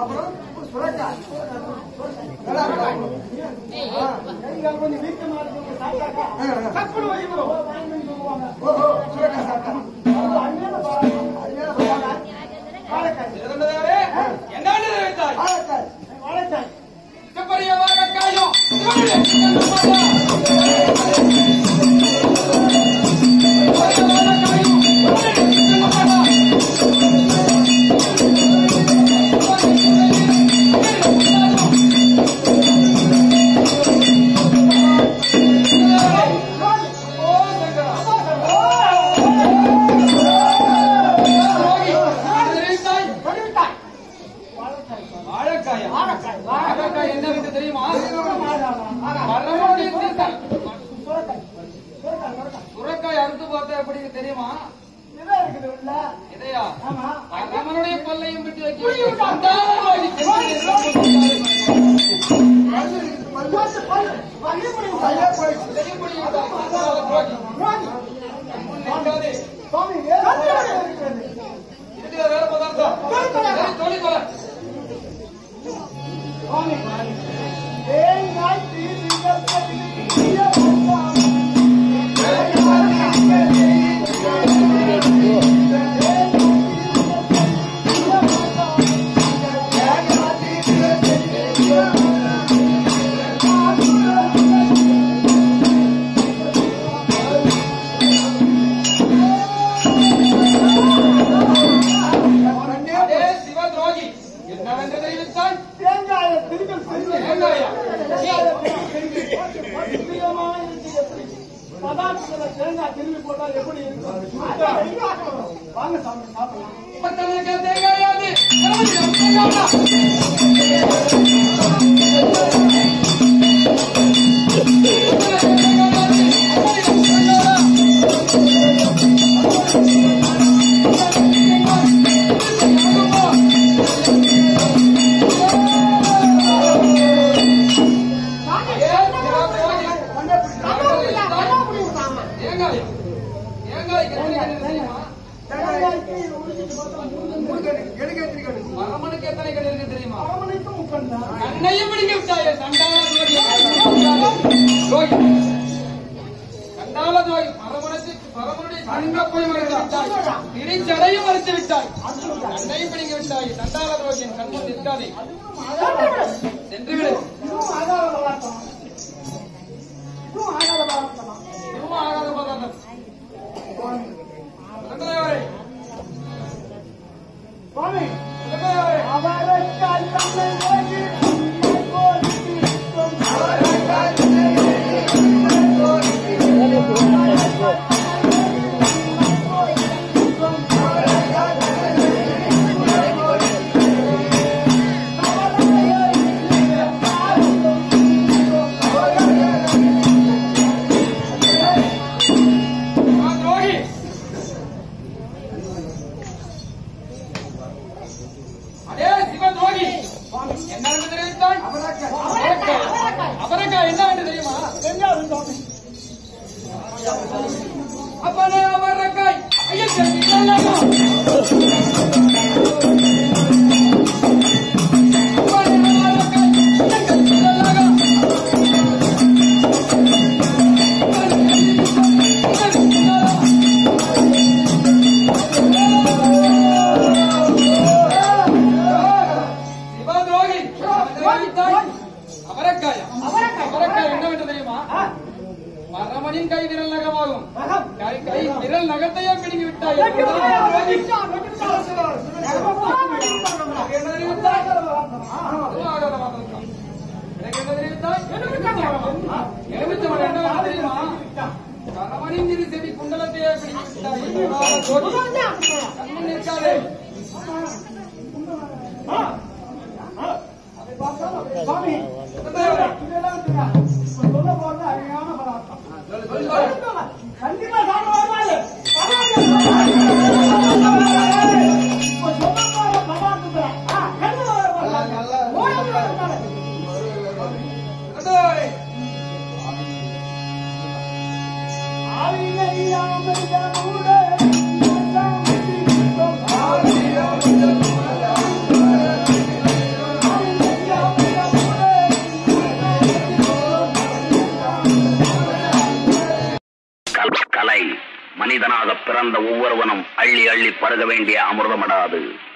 அப்புறம் சுரக்கா நல்லா இருக்கா ஆ. கொஞ்சம் வீக்கமா இருக்கு சாப்பிட்டாக்கா ஆ, ஆ. டக்குனு வயிறு வாங்கன்னு சொல்லுவாங்க ஓஹோ சுரக்கா சாப்பிட்டா அருமையான பழம். அருமையான பழம். வாழைக்காய் சிறந்ததாரே, என்ன வேண்டியது வைத்தாய்? வாழைக்காய். வாழைக்காய் மிகப்பெரிய வாழைக்காயும், சிவனுடைய சின்னம்மாடா. மிகப்பெரிய வாழைக்காயும், சிவனுடைய சின்னம்மாடா. ஓ சங்கரா. ரோகி, என்ன வைத்தாய்? வடிவிட்டாய் வாழைக்காய் வாழைக்காயா? வாழைக்காய் வாழைக்காய் என்ன வித்து தெரியுமா வாழைக்காய் மரமுடைய சீசன். சுரக்காய் சுரக்காய் சுரக்காய் சுரைக்காய் அறுத்து பார்த்தா எப்படி தெரியுமா இதா இருக்குது உள்ள இதையா ஆமா ரமனுடைய பல்லையும் விட்டு வைக்க புரியுது. பல்லு இருக்குது, பல்லு. பல்லு, பல்லு. பல்லு புரியுது. பல்லே போயிடுச்சு. வாங்கி. சுவாமி, கத்தியோட இருக்கிறது. சுவாமி, தேங்காய் தீர்ந்தபடி தீய வந்தாம். என்னவென்று தெரிவித்தாய் தேங்காயை திரும்பி திரும்பி தேங்காயா? தேங்காயை திரும்பி திரும்பி பிரியமா இருக்கு எப்படி? பதார்த்தத்துல தேங்காய் திரும்பி போட்டா எப்படி இருக்கும்? வாங்க சாமி சாப்பிடலாம் பத்தனக்க தேங்காயாது தேங்காயா தேங்காய் தேங்காய் எத்தனை கன்று தெரியுமா தேங்காய்க்கு உரிச்சிட்டு பார்த்தா மூணு மூணு கண்ணு, எனக்கு எத்தனை கண்ணு? மரமனுக்கு எத்தனை கன்று இருக்கு தெரியுமா அரவணைக்கு முக்கன் தான் கண்ணையும் பிடிக்க விட்டாயே சண்டால துரோகி சண்டால துரோகி மரமனுக்கு மரமனுடைய கண்க போய் மறைத்து விட்டாய் இடிச்சடையும் மறைத்து விட்டாய் கண்ணையும் பிடிக்க விட்டாய் சண்டால துரோகியின் கண்முன் நிற்காதே சென்று விடு இதுவும் ஆகாத பதார்த்தம் இதுவும் ஆகாத பதார்த்தம் இதுவும் ஆகாத பதார்த்தம் சந்திரதேவரே, சுவாமி சந்திரதேவரே, அவரைக்காய் தன்னை ஓடி கோரிக்கும் ஆ, துரோகி அதே சிவ துரோகி என்ன என்று தெரிவித்தாய் அவரைக்காய். அவரைக்காய் என்ன என்று தெரியுமா தெரியாது சுவாமி அப்பனே அவரைக்காய் ஐயா தெரியுமா சிவதுரோகி அவரைக்காயா அவரைக்காய் என்னவென்று தெரியுமா மரமணின் கை விரல் நகமாகும் கை கை விரல் நகத்தையே பிடுங்கி விட்டாய் துரோகி. எனக்கு என்ன தெரிவித்தாய்? அதுவும் ஆகாத வாதம். எனக்கு என்ன தெரிவித்தாய்? எலுமிச்சை மரம் என்னவென்று தெரியுமா? மரமணின் இரு செவி குண்டலத்தையே பிடுங்கி விட்டாய். ஆகாத துரோகி. கண்முன் நிற்காதே. சுவாமி சந்திரதேவரே, இதெல்லாம் இருக்குங்க. இப்ப சொல்ல போறது அருமையான பதார்த்தம் சொல்லு, சொல்லு, சொல்லு. கண்டிப்பா சாப்பிட வருவாரு இப்ப சொல்ல போற பதார்த்தத்துல ஆ, கண்டிப்பா வருவாரு. ஓடி வருவாரு. சந்திரதேவரே, ஆவினையாமையானோடு எல்லாம் சிரிக்கும். பிறந்த ஒவ்வொருவனும் அள்ளி அள்ளி பருக வேண்டிய அமிர்தமடாது